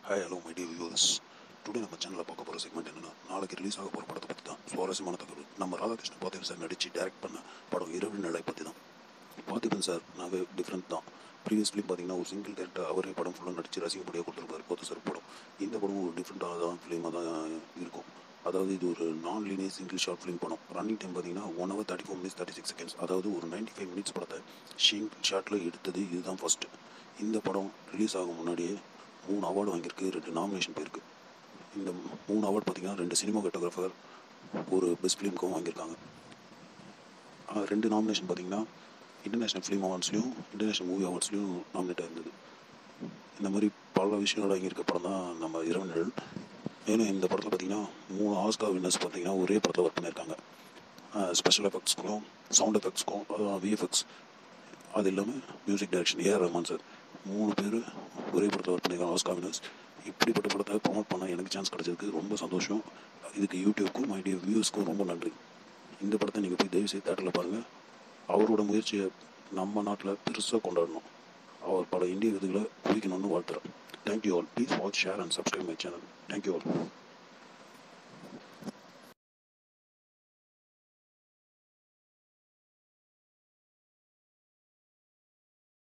hi hello my dear viewers today நம்ம சேனலில் பார்க்க போகிற செக்மெண்ட் என்னன்னா நாளைக்கு ரிலீஸ் ஆக போகிற படத்தை பற்றி தான் சுவாரஸ்யமான தகவல் நம்ம ராதாகிருஷ்ண பார்த்திபன் சார் நடித்து டைரக்ட் பண்ண படம் இரவு நிலை பற்றி தான் பார்த்திபன் சார் நாங்கள் டிஃப்ரெண்ட் தான் ப்ரீவியஸ் ஃபிலிம் பார்த்தீங்கன்னா ஒரு சிங்கிள் கேரக்டர் அவரே படம் ஃபுல்லாக நடித்து ரசிகப்படியாக கொடுத்துருப்பாரு போத்த சார் படம் இந்த படம் ஒரு டிஃப்ரெண்ட்டாக தான் ஃபிலிமாக தான் இருக்கும் அதாவது இது ஒரு non linear single shot film படம் ரன்னிங் டைம் பார்த்தீங்கன்னா one hour thirty four minutes thirty six seconds அதாவது ஒரு நைன்டி ஃபைவ் மினிட்ஸ் படத்தை சிங்கிள் ஷார்ட்டில் எடுத்தது இதுதான் ஃபஸ்ட்டு இந்த படம் ரிலீஸ் ஆகும் முன்னாடியே மூணு அவார்டு வாங்கியிருக்கு ரெண்டு நாமினேஷன் போயிருக்கு இந்த மூணு அவார்டு பார்த்தீங்கன்னா ரெண்டு சினிமாட்டோகிராஃபர் ஒரு பெஸ்ட் ஃபிலிம்க்கும் வாங்கியிருக்காங்க ஆஹ் ரெண்டு நாமினேஷன் பார்த்தீங்கன்னா இன்டர்நேஷ்னல் ஃபிலிம் அவார்ட்ஸ்லையும் இன்டர்நேஷ்னல் மூவி அவார்ட்ஸ்லையும் நாமினேட் ஆயிருந்தது இந்த மாதிரி பல விஷயங்களோட அடங்கியிருக்க படம் தான் நம்ம இரவு நிழல் மேலும் இந்த படத்தில் பார்த்தீங்கன்னா மூணு ஆஸ்கார் வின்னர்ஸ் பார்த்தீங்கன்னா ஒரே படத்தில் ஒர்க் பண்ணியிருக்காங்க ஸ்பெஷல் எஃபெக்ட்ஸ்க்கும் சவுண்ட் எஃபெக்ட்ஸ்க்கும் விஎஃப்எக்ஸ் அது இல்லாமல் music direction AR Rahman sir மூணு பேர் ஒரே படத்தில் ஒர்க் பண்ணியிருக்காங்க ஆஸ்கார் வினர்ஸ் இப்படிப்பட்ட படத்தை ப்ரொமோட் பண்ண எனக்கு சான்ஸ் கிடச்சதுக்கு ரொம்ப சந்தோஷம் இதுக்கு யூடியூப்க்கும் மைடிய வியூஸ்க்கும் ரொம்ப நன்றி இந்த படத்தை நீங்கள் போய் தயவுசெய்து தேட்டரில் பாருங்கள் அவரோட முயற்சியை நம்ம நாட்டில் பெருசாக கொண்டாடணும் அவர் பல இந்திய விருதுகளை குவிக்கணும்னு வாழ்த்துறேன் thank you all please watch share and subscribe my channel thank you all